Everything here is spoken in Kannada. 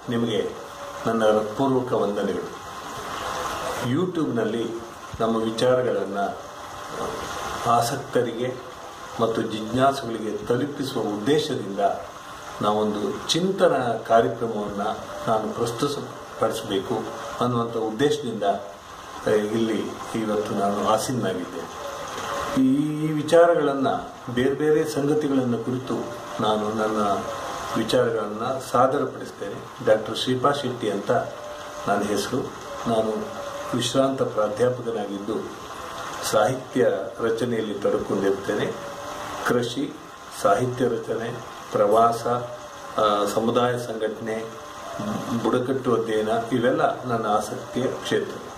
ನಿಮಗೆ ನನ್ನ ಹೃತ್ಪೂರ್ವಕ ವಂದನೆಗಳು ಯೂಟ್ಯೂಬ್ನಲ್ಲಿ ನಮ್ಮ ವಿಚಾರಗಳನ್ನು ಆಸಕ್ತರಿಗೆ ಮತ್ತು ಜಿಜ್ಞಾಸುಗಳಿಗೆ ತಲುಪಿಸುವ ಉದ್ದೇಶದಿಂದ ನಾವೊಂದು ಚಿಂತನ ಕಾರ್ಯಕ್ರಮವನ್ನು ನಾನು ಪ್ರಸ್ತುತಪಡಿಸಬೇಕು ಅನ್ನುವಂಥ ಉದ್ದೇಶದಿಂದ ಆ, ಇಲ್ಲಿ ಇವತ್ತು ನಾನು ಆಸೀನಾಗಿದ್ದೆ ಈ ಈ ವಿಚಾರಗಳನ್ನು ಬೇರೆ ಬೇರೆ ಸಂಗತಿಗಳನ್ನು ಕುರಿತು ನಾನು ನನ್ನ ವಿಚಾರಗಳನ್ನು ಸಾದರಪಡಿಸ್ತೇನೆ ಡಾಕ್ಟರ್ ಶ್ರೀಪಾ ಶೆಟ್ಟಿ ಅಂತ ನನ್ನ ಹೆಸರು ನಾನು ವಿಶ್ರಾಂತ ಪ್ರಾಧ್ಯಾಪಕನಾಗಿದ್ದು ಸಾಹಿತ್ಯ ರಚನೆಯಲ್ಲಿ ತೊಡಕೊಂಡಿರ್ತೇನೆ ಕೃಷಿ ಸಾಹಿತ್ಯ ರಚನೆ ಪ್ರವಾಸ ಆ, ಸಮುದಾಯ ಸಂಘಟನೆ ಬುಡಕಟ್ಟು ಅಧ್ಯಯನ ಇವೆಲ್ಲ ನನ್ನ ಆಸಕ್ತಿಯ ಕ್ಷೇತ್ರ